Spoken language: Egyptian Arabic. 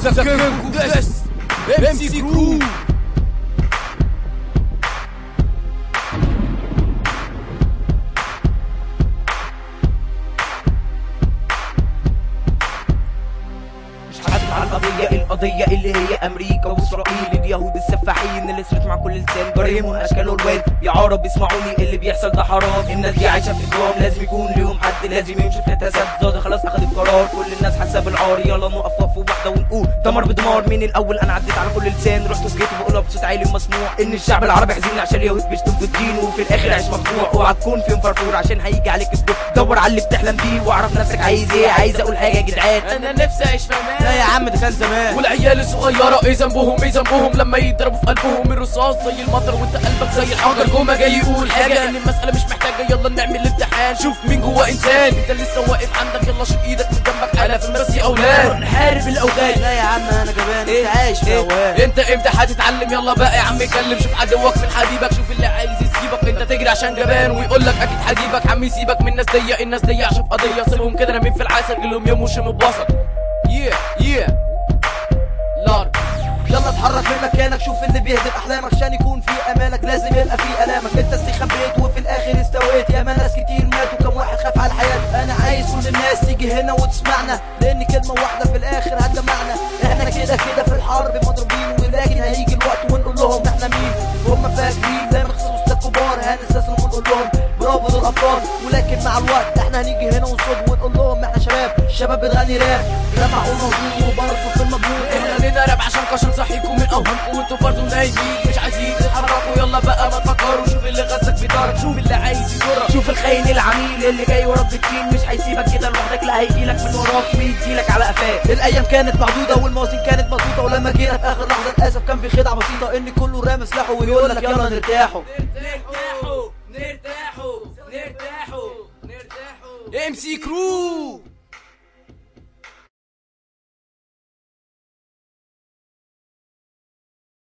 سكنكم بس ام سي كرو مش حاسب على القضية القضية اللي هي أمريكا وإسرائيل اليهود السفاحين اللي صرت مع كل لسان جرايمهم أشكال والوان يا عرب اسمعوني اللي بيحصل ده حرام الناس دي عايشة في إجرام لازم يكون ليهم حد لازم يمشي في تسدد خلاص أخد القرار كل الناس حاسة بالعار يلا نقف وقفة واحدة ونقول دمر بدمار من الأول أنا عديت على كل لسان رحت وجيت بقولها بصوت عالي مسموع إن الشعب العربي حزين عشان اليهود بيشتم في الدين وفي الآخر عيش مقطوع اوعى تكون فيهم فرفور عشان هيجي عليك الدور دور على اللي بتحلم بيه واعرف نفسك عايز ايه عايز اقول حاجة يا جدعان انا نفسي اعيش في لا امان يا عم ده كان زمان والعيال الصغيرة ايه ذنبهم ايه ذنبهم لما يضربوا في قلبهم الرصاص زي المطر وانت قلبك زي الحجر جوما جاي يقول حاجة ان المسألة مش محتاجة يلا نعمل امتحان شوف مين جوا انسان انت لسه واقف عندك يلا شيل ايدك من جنبك الاف بس يا اولاد نحارب الاوغاد لا يا عم انا جبان انت عايش في اوهام انت امتى هتتعلم يلا بقى يا عم اتكلم شوف عدوك من حبيبك شوف اللي عايز يسيبك انت تجري عشان جبان ويقول لك اكيد هجيبك عم يسيبك من الناس دي الناس دي عشان قضيه سيبهم كده رامين في العسل قول لهم يمشي مبسط ياه ياه لارد يلا اتحرك من مكانك شوف اللي بيهدم احلامك عشان يكون في امالك لازم يبقى في الامك انت استخبيت وفي الاخر استويت يا ما ناس كتير ماتوا كم واحد خاف على حياته انا عايز كل الناس تيجي هنا وتسمعنا لان كلمه واحده في الاخر هتجمعنا احنا كده كده في الحرب مضروبين ولكن هيجي الوقت ونقول لهم احنا مين هم فاكرين زي ما خسروا ستات كبار هنستسلم ونقول لهم برافو دول ابطال ولكن مع الوقت احنا هنيجي هنا ونصد ونقول لهم احنا شباب شباب بتغني راب لمعوا موجود وبرضه في المضمون احنا نضرب عشان كشر صحيكم من اوهامكم وانتوا برضه نايمين مش عايزين تتحركوا يلا بقى ما تفكروا شوف اللي غزك في دارك شوف اللي عايز يضرك شوف الخاين العميل اللي جاي وراك بالتين مش هيسيبك كده لوحدك لا هيجيلك من وراك ويديلك على قفاك الايام كانت محدوده والموازين كانت مظبوطه ولما جينا في اخر لحظه للاسف كان في خدعه بسيطه ان كله رامي سلاحه ويقول لك يلا نرتاحوا نرتاحوا نرتاحوا نرتاحوا نرتاحوا ام سي كرو